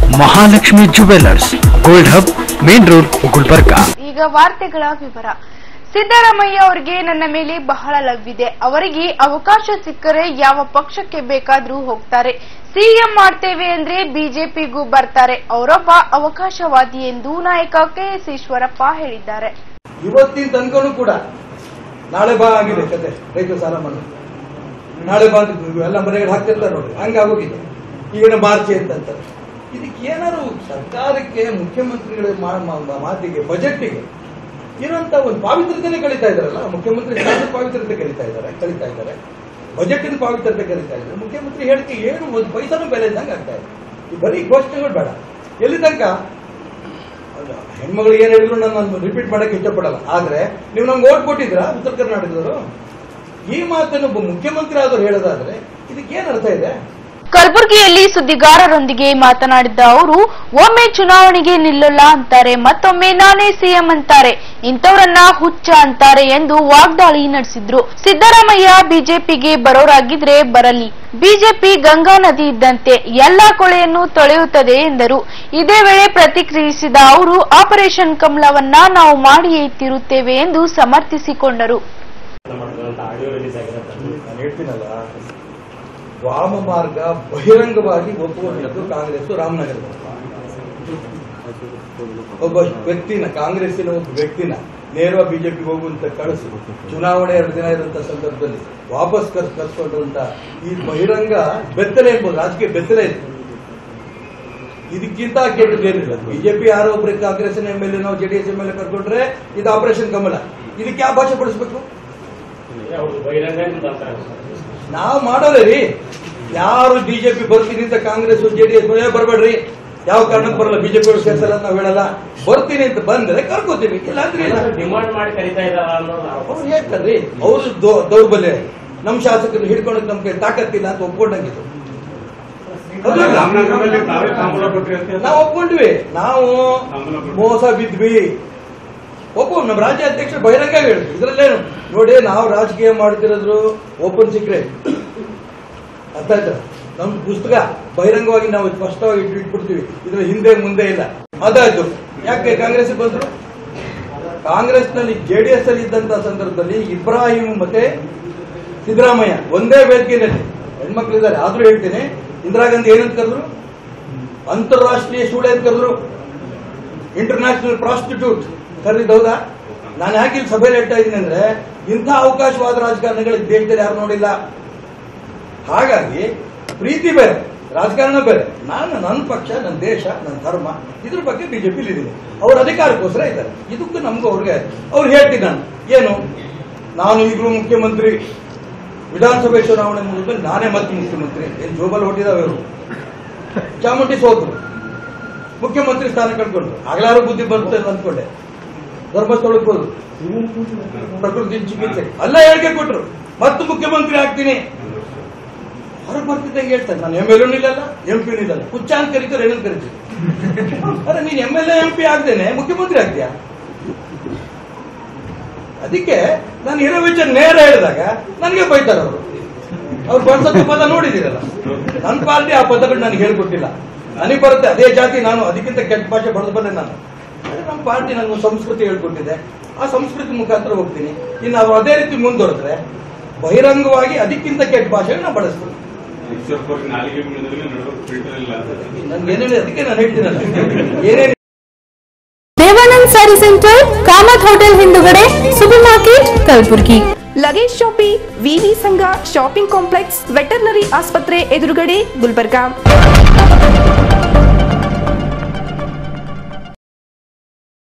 Mahalakshmi jewellers gold hub main road Gulbarga ಈಗ ವಾರ್ತೆಗಳ ವಿವರ ಸಿದ್ದರಾಮಯ್ಯ ಅವರಿಗೆ ನನ್ನ ಮೇಲೆ ಬಹಳ ಲವ್ವಿದೆ ಅವರಿಗೆ ಅವಕಾಶ ಸಿಕ್ಕರೆ ಯಾವ ಪಕ್ಷಕ್ಕೆ ಬೇಕಾದ್ರೂ ಹೋಗ್ತಾರೆ ಸಿಎಂ ಮಾಡ್ತೇವೆ ಅಂದ್ರೆ ಬಿಜೆಪಿಗೂ ಬರ್ತಾರೆ ಅವರೊಬ್ಬ ಅವಕಾಶವಾದಿ ಎಂದು ನಾಯಕ ಕೆಎಸ್ ಈಶ್ವರಪ್ಪ ಹೇಳಿದ್ದಾರೆ ಇವತ್ತಿನ ತನಕನೂ ಕೂಡ ನಾಳೆ ಬಾ ಆಗಿದೆ ಕತೆ ರೈತ ಸಾಲ ಮನ್ನಾ ನಾಳೆ ಬಾ ಅಂತ ಎಲ್ಲ ಮನೆಗಳು ಹಾಕ್ತಿರ್ತಾರೆ ನೋಡಿ ಹಂಗಾಗೋಗಿದೆ ಈಗಿನ ಮಾರ್ಚಿ ಅಂತಂತಾರೆ ಇದಕ್ಕೆ ಏನಾದ್ರು ಸರ್ಕಾರಕ್ಕೆ ಮುಖ್ಯಮಂತ್ರಿಗಳ ಮಾ- ಮಾ- ಮಾತಿಗೆ ಬಜೆಟ್ಗೆ ಇರುವಂತ ಒಂದು ಪಾವಿತ್ರತೆನೆ ಕಳೀತಾ ಇದಾರಲ್ಲ ಮುಖ್ಯಮಂತ್ರಿ ಸ್ಥಾನದ ಪಾವಿತ್ರತೆ ಕಲಿತಾ ಇದ್ದಾರೆ ಕಲಿತಾ ಇದ್ದಾರೆ ಬಜೆಟಿನ ಪಾವಿತ್ರತೆ ಕಲಿತಾ ಇದ್ದಾರೆ ಮುಖ್ಯಮಂತ್ರಿ ಹೇಳಿಕೆ ಏನು ಒಂದು ಪೈಸಾನು ಬೆಲೆ ಇದ್ದಂಗೆ ಆಗ್ತಾ ಇದೆ ಈ ಬರೀ ಘೋಷಣೆಗಳು ಬೇಡ ಎಲ್ಲಿ ತನಕ ಅಲ್ಲ, ಹೆಣ್ಮಗಳಿಗೆ ಏನ್ ಹೇಳಿದ್ರು ನಾನು ರಿಪೀಟ್ ಮಾಡಕ್ಕೆ ಇಷ್ಟಪಡಲ್ಲ ಆದ್ರೆ ನೀವು ನಮ್ಗೆ ಓಟ್ ಕೊಟ್ಟಿದ್ರಾ ಉತ್ತರ ಕರ್ನಾಟಕದವರು ಈ ಮಾತನ್ನು ಒಬ್ಬ ಮುಖ್ಯಮಂತ್ರಿ ಆದವ್ರು ಹೇಳೋದಾದ್ರೆ ಇದಕ್ಕೆ ಏನ್ ಅರ್ಥ ಇದೆ ಕಲಬುರಗಿಯಲ್ಲಿ ಸುದ್ದಿಗಾರರೊಂದಿಗೆ ಮಾತನಾಡಿದ್ದ ಅವರು ಒಮ್ಮೆ ಚುನಾವಣೆಗೆ ನಿಲ್ಲಲ್ಲ ಅಂತಾರೆ ಮತ್ತೊಮ್ಮೆ ನಾನೇ ಸಿಎಂ ಅಂತಾರೆ ಇಂಥವರನ್ನ ಹುಚ್ಚ ಅಂತಾರೆ ಎಂದು ವಾಗ್ದಾಳಿ ನಡೆಸಿದ್ರು ಸಿದ್ದರಾಮಯ್ಯ ಬಿಜೆಪಿಗೆ ಬರೋರಾಗಿದ್ರೆ ಬರಲಿ ಬಿಜೆಪಿ ಗಂಗಾ ನದಿ ಇದ್ದಂತೆ ಎಲ್ಲಾ ಕೊಳೆಯನ್ನು ತೊಳೆಯುತ್ತದೆ ಎಂದರು ಇದೇ ವೇಳೆ ಪ್ರತಿಕ್ರಿಯಿಸಿದ ಅವರು ಆಪರೇಷನ್ ಕಮಲವನ್ನ ನಾವು ಮಾಡಿಯೇ ತೀರುತ್ತೇವೆ ಎಂದು ಸಮರ್ಥಿಸಿಕೊಂಡರು ನಾನು ಹೇಳ್ತೀನಲ್ಲ ವಾಮ ಮಾರ್ಗ ಬಹಿರಂಗವಾಗಿ ಒಪ್ಪುವಂಥದ್ದು ಕಾಂಗ್ರೆಸ್ ರಾಮನಗರದಲ್ಲಿ ಒಬ್ಬ ವ್ಯಕ್ತಿನ ಕಾಂಗ್ರೆಸ್ಸಿನ ಒಬ್ಬ ವ್ಯಕ್ತಿನ ನೇರವಾಗಿ ಬಿಜೆಪಿಗೆ ಹೋಗುವಂತ ಕಳಿಸಿ ಚುನಾವಣೆ ಎರಡು ದಿನ ಇರುವಂತ ಸಂದರ್ಭದಲ್ಲಿ ವಾಪಸ್ ಕರ್ಸ್ ಕರ್ಸ್ಕೊಂಡಂತ ಈ ಬಹಿರಂಗ ಬೆತ್ತಲೆ ಎಂಬುದು ರಾಜಕೀಯ ಬೆತ್ತಲೆ ಇದೆ ಇದಕ್ಕಿಂತ ಕೆಟ್ಟದೇನಿಲ್ಲ ಬಿಜೆಪಿ ಯಾರೋ ಒಬ್ಬರಿಗೆ ಕಾಂಗ್ರೆಸ್ ಎಂ ಎಲ್ ನಾವು ಜೆಡಿಎಸ್ ಎಂ ಎಲ್ ಕರ್ಕೊಂಡ್ರೆ ಇದು ಆಪರೇಷನ್ ಕಮಲ ಇದಕ್ಕೆ ಯಾವ ಭಾಷೆ ಪಡಿಸ್ಬೇಕು ನಾವು ಮಾಡೋದೇ ರೀ ಯಾರು ಬಿಜೆಪಿ ಬರ್ತೀನಿ ಅಂತ ಕಾಂಗ್ರೆಸ್ ಜೆಡಿಎಸ್ ಬರಬೇಡ್ರಿ ಯಾವ ಕಾರಣಕ್ಕೆ ಬರಲ್ಲ ಬಿಜೆಪಿ ಅವ್ರು ಸೇರ್ಸಲ್ಲ ಅಂತ ನಾವು ಹೇಳಲ್ಲ ಬರ್ತೀನಿ ಅಂತ ಬಂದ್ರೆ ಕರ್ಕೋತೀವಿ ಇಲ್ಲ ಅಂದ್ರೆ ಇಲ್ಲ ಡಿಮಾಂಡ್ ಮಾಡಿ ಕರಿತಾ ಇದಾರ ಅನ್ನೋದು ಆರೋಪ. ಅವ್ರು ಹೇಳ್ತಾರ್ರಿ ಅವ್ರು ದೌ- ದೌರ್ಬಲ್ಯ ನಮ್ಮ ಶಾಸಕರನ್ನ ಹಿಡ್ಕೊಳಕ್ ನಮ್ಗೆ ತಾಕತ್ತಿಲ್ಲ ಅಂತ ಒಪ್ಕೊಂಡಂಗಿತ್ತು ಹೌದಲ್ಲ? ರಾಮನಗರದಲ್ಲಿ ತಾವೇ ತಾಂಬೂಲ ಕೊಟ್ರಿ ಅಂತ ನಾವು ಒಪ್ಕೊಂಡ್ವಿ ನಾವು ಮೋಸ ಬಿದ್ವಿ ಒಬ್ಬ ನಮ್ಮ ರಾಜ್ಯ ಅಧ್ಯಕ್ಷ ಬಹಿರಂಗ ಹೇಳಿದ್ರು ಇದ್ರಲ್ಲೇನು ನೋಡಿ ನಾವು ರಾಜಕೀಯ ಮಾಡ್ತಿರೋದ್ರು ಓಪನ್ ಸೀಕ್ರೆಟ್ ಅರ್ಥ ಆಯ್ತಾ ನಮ್ ಪುಸ್ತಕ ಬಹಿರಂಗವಾಗಿ ನಾವು ಸ್ಪಷ್ಟವಾಗಿ ಇಟ್ಟು ಇಟ್ಬಿಡ್ತೀವಿ ಇದ್ರ ಹಿಂದೆ ಮುಂದೆ ಇಲ್ಲ ಅದಾಯ್ತು ಯಾಕೆ ಕಾಂಗ್ರೆಸ್ ಬಂದ್ರು ಕಾಂಗ್ರೆಸ್ ನಲ್ಲಿ ಜೆಡಿಎಸ್ ಅಲ್ಲಿ ಇದ್ದಂತ ಸಂದರ್ಭದಲ್ಲಿ ಇಬ್ರಾಹಿಂ ಮತ್ತೆ ಸಿದ್ದರಾಮಯ್ಯ ಒಂದೇ ವೇದಿಕೆಯಲ್ಲಿ ಹೆಣ್ಮಕ್ಳಿದ್ದಾರೆ ಆದ್ರೂ ಹೇಳ್ತೀನಿ ಇಂದಿರಾ ಗಾಂಧಿ ಏನಂತ ಕರೆದ್ರು ಅಂತಾರಾಷ್ಟ್ರೀಯ ಸೂಳೆ ಅಂತ ಕರೆದ್ರು ಇಂಟರ್ನ್ಯಾಷನಲ್ ಪ್ರಾಸ್ಟಿಟ್ಯೂಟ್ ಕರೆದಿದ್ದು ಹೌದಾ ನಾನು ಯಾಕೆ ಇಲ್ಲಿ ಸಭೆಯಲ್ಲಿ ಹೇಳ್ತಾ ಇದ್ದೀನಿ ಅಂದ್ರೆ ಇಂಥ ಅವಕಾಶವಾದ ರಾಜಕಾರಣಿಗಳು ಈ ದೇಶದಲ್ಲಿ ಯಾರು ನೋಡಿಲ್ಲ ಹಾಗಾಗಿ ಪ್ರೀತಿ ಬೇರೆ ರಾಜಕಾರಣ ಬೇರೆ ನಾನು ನನ್ನ ಪಕ್ಷ ನನ್ನ ದೇಶ ನನ್ನ ಧರ್ಮ ಇದ್ರ ಬಗ್ಗೆ ಬಿಜೆಪಿ ಇದ್ದೀನಿ ಅವ್ರ ಅಧಿಕಾರಕ್ಕೋಸ್ಕರ ಇದ್ದಾರೆ ಇದಕ್ಕೂ ನಮಗೂ ಅವ್ರಿಗೆ ಅವ್ರು ಹೇಳ್ತೀನಿ ನಾನು ಏನು ನಾನು ಈಗಲೂ ಮುಖ್ಯಮಂತ್ರಿ ವಿಧಾನಸಭೆ ಚುನಾವಣೆ ಮುಗಿದ ನಾನೇ ಮತ್ತೆ ಮುಖ್ಯಮಂತ್ರಿ ಏನ್ ಜೋಬಲ್ ಹೊಟ್ಟಿದಾವೆ ಅವರು ಚಾಮುಂಡಿ ಸೋತರು ಮುಖ್ಯಮಂತ್ರಿ ಸ್ಥಾನ ಕಳ್ಕೊಂಡ್ರು ಆಗ್ಲಾರು ಬುದ್ಧಿ ಬರುತ್ತೆ ಅಂತ ಅಂದ್ಕೊಂಡೆ ಧರ್ಮಸ್ಥಳಕ್ಕೆ ಹೋದ್ರು ಪ್ರಕೃತಿ ಚಿಕಿತ್ಸೆ ಅಲ್ಲ ಹೇಳಿಕೆ ಕೊಟ್ರು ಮತ್ತೆ ಮುಖ್ಯಮಂತ್ರಿ ಆಗ್ತೀನಿ ಹೊರಗೆ ಬರ್ತಿದ್ದಂಗೆ ಹೇಳ್ತಾರೆ ನಾನು ಎಮ್ ಎಲ್ ನಿಲ್ಲಲ್ಲ ಎಂ ಪಿ ನಿಲ್ಲಲ್ಲ ಹುಚ್ಚ ಅಂತ ಕರೀತಾರೆ ಏನಂತ ಕರಿತೀವಿ ಅರೆ ನೀನ್ ಎಮ್ ಎಲ್ ಎಂ ಪಿ ಆಗ್ದೇನೆ ಮುಖ್ಯಮಂತ್ರಿ ಆಗ್ತೀಯಾ ಅದಕ್ಕೆ ನಾನು ಇರೋ ವಿಚಾರ ನೇರ ಹೇಳಿದಾಗ ನನಗೆ ಬೈತಾರೆ ಅವರು ಅವ್ರು ಬಳಸೋ ಪದ ನೋಡಿದಿರಲ್ಲ ನನ್ನ ಪಾರ್ಟಿ ಆ ಪದಗಳು ನನಗೆ ಹೇಳ್ಕೊಟ್ಟಿಲ್ಲ ನನಗೆ ಬರುತ್ತೆ ಅದೇ ಜಾತಿ ನಾನು ಅದಕ್ಕಿಂತ ಕೆಟ್ಟ ಭಾಷೆ ಬಳಸಬಲ್ಲೆ ನಾನು ಆದ್ರೆ ನಮ್ಮ ಪಾರ್ಟಿ ನನಗೆ ಸಂಸ್ಕೃತಿ ಹೇಳ್ಕೊಟ್ಟಿದೆ ಆ ಸಂಸ್ಕೃತಿ ಮುಖಾಂತರ ಹೋಗ್ತೀನಿ ಇನ್ನು ಅವ್ರು ಅದೇ ರೀತಿ ಮುಂದುವರೆದ್ರೆ ಬಹಿರಂಗವಾಗಿ ಅದಕ್ಕಿಂತ ಕೆಟ್ಟ ಭಾಷೆ ನಾನು ಬಳಸ್ತೀನಿ ಈಶ್ವರಪ್ಪವ್ರಿಗೆ ನಾಲಿಗೆ ಬೀಳದಲ್ಲಿ ನಡುವೆ ಫಿಲ್ಟರ್ ಇಲ್ಲ ಅಂತ ನನ್ಗೆ ಏನೇನು ಅದಕ್ಕೆ ನಾನು ಹೇಳ್ತೀನಲ್ಲ ಏನೇನು Devanand sari centre Kamath hotel ಹಿಂದುಗಡೆ ಸೂಪರ್ ಮಾರ್ಕೆಟ್ ಕಲಬುರ್ಗಿ ಲಗೇಜ್ ಶಾಪಿ ವಿವಿ ಸಂಘ ಶಾಪಿಂಗ್ ಕಾಂಪ್ಲೆಕ್ಸ್ ವೆಟರ್ನರಿ ಆಸ್ಪತ್ರೆ ಎದುರುಗಡೆ ಗುಲ್ಬರ್ಗಾ